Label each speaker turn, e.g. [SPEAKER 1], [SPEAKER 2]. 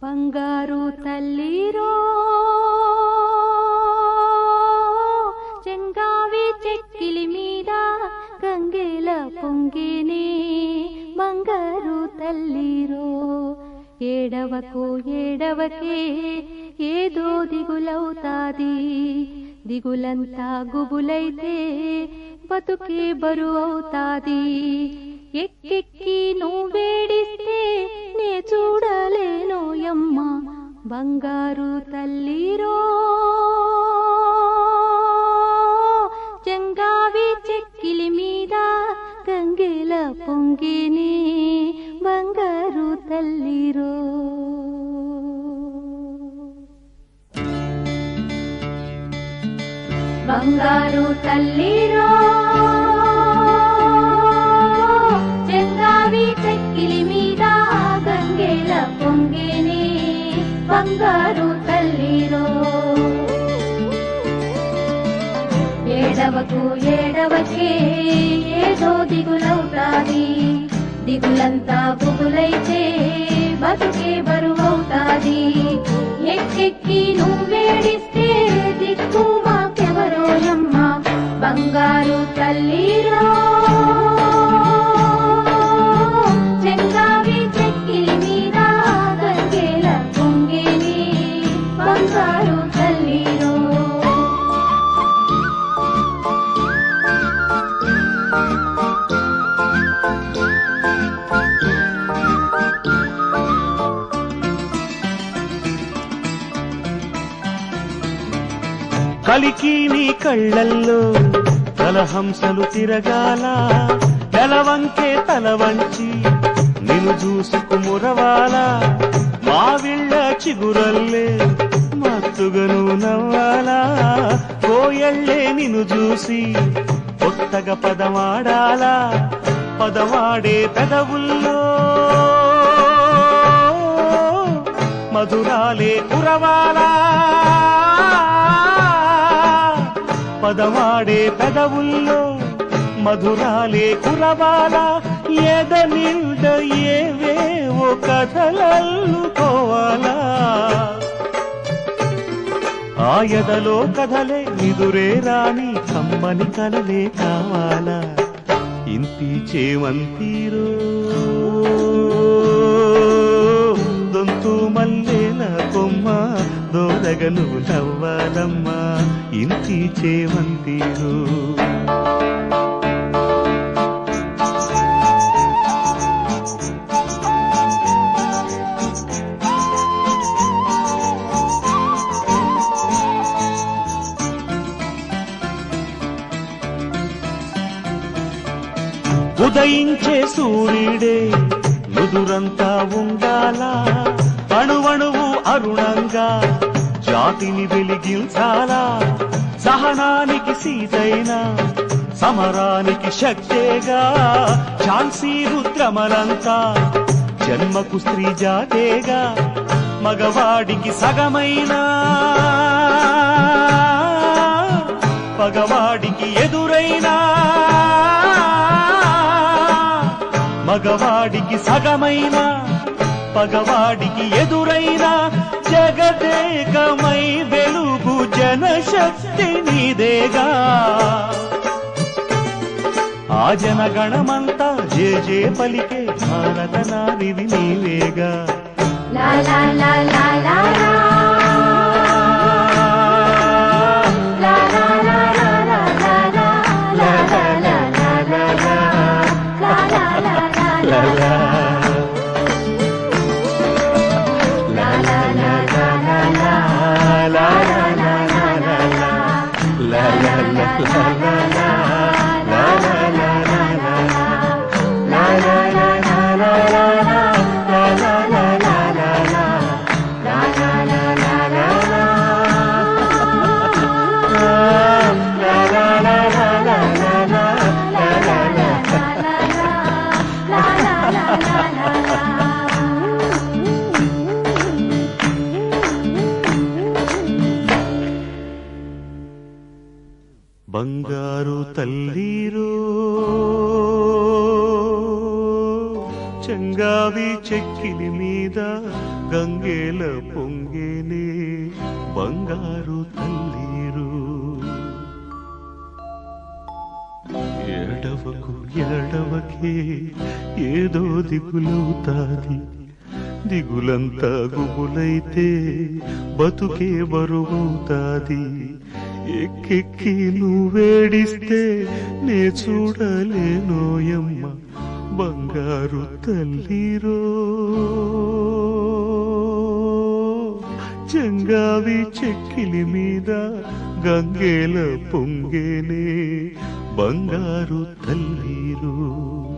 [SPEAKER 1] బంగారు తల్లిరో చెంగావి చెక్కిలి మీద గంగేల పొంగినే బంగారు తల్లిరో ఏడవకు ఏడవకే ఏదో దిగులవుతాది దిగులంతా గుబులైతే బతుకే బరువవుతాది ఎక్కెక్కి నువ్వేడిస్తే నే చూడలేను యమ్మ బంగారు తల్లిరో చెంగావి చెక్కిలి మీద గంగెల పొంగిని బంగారు తల్లిరో బంగారు తల్లిరో చెంగావి చెక్కిలి మీద గంగేల పొంగిని బంగారు తల్లిరో ఏడవకు ఏడవకే ఏదో దిగులవుతాది దిగులంతా బుగులైతే బతుకే బరువవుతాది ఎక్కెక్కి నువ్వేడిస్తే దిక్కు మాకెవరోయమ్మ బంగారు తల్లిరో చెంగావి చెక్కిలి మీద గంగేల పొంగిని బంగారు తల్లిరో
[SPEAKER 2] కలికి నీ కళ్ళల్లో కలహంసలు తిరగాల నెలవంకే తల వంచి నిన్ను చూసుకు మురవాల మావిళ్ళ చిగురల్లే మత్తుగను నవ్వాలా కోయళ్ళే నిన్ను చూసి కొత్తగా పదమాడాలా పదమాడే పెదవుల్లో మధురాలే కురవాలా పదవాడే పెదవుల్లో మధురాలే కురవాల ఎద నిండ ఏవేవో కథలల్లుకోవాలా ఆ ఎదలో కథలే నిదురే రాని కమ్మని కలలే కావాలా ఇంటి చేమంతీరో దొంతు మల్లెల కొమ్మ దోరగను నవ్వాలమ్మా ఇంటి చేమంతీరు ఉదయించే సూర్యుడే నుదురంతా ఉండాలా అణువణువు అరుణంగా జాతిని వెలిగించాలా సహనానికి సీతైన సమరానికి శక్తేగా ఝాన్సీ రుద్రమలంతా జన్మకు స్త్రీ జాతేగా మగవాడికి సగమైనా పగవాడికి ఎదురైనా మగవాడికి సగమైన పగవాడికి ఎదురైన జగదేకమై వెలుగు జనశక్తి నీదేగా ఆ జనగణమంతా జే జే పలికే భారత నారివి నీవేగా
[SPEAKER 1] లా లా లా లా లా లా. లా లా లా లా లా లా లా. లా లా లా లా లా లా. లా లా లా లా లా లా. లా లా లా లా లా లా. లా లా లా లా లా లా. లా లా లా లా లా లా. లా లా లా లా లా లా. లా లా లా లా లా లా లా. లా లా లా లా లా లా. లా లా లా లా లా లా. లా లా లా లా లా లా లా. లా లా లా లా లా లా. లా లా లా లా లా లా.
[SPEAKER 2] బంగారు తల్లిరో చెంగావి చెక్కిలి మీద గంగేల పొంగేనే బంగారు తల్లీరు ఎడవకు ఎడవకే ఏదో దిగులవుతాది దిగులంతా గుబులైతే బతుకే బరువవుతాది ఎక్కెక్కి నువ్వేడిస్తే నే చూడలేనోయమ్మ బంగారు తల్లిరో చెంగావి చెక్కిలి మీద గంగేల పొంగేనే బంగారు తల్లిరు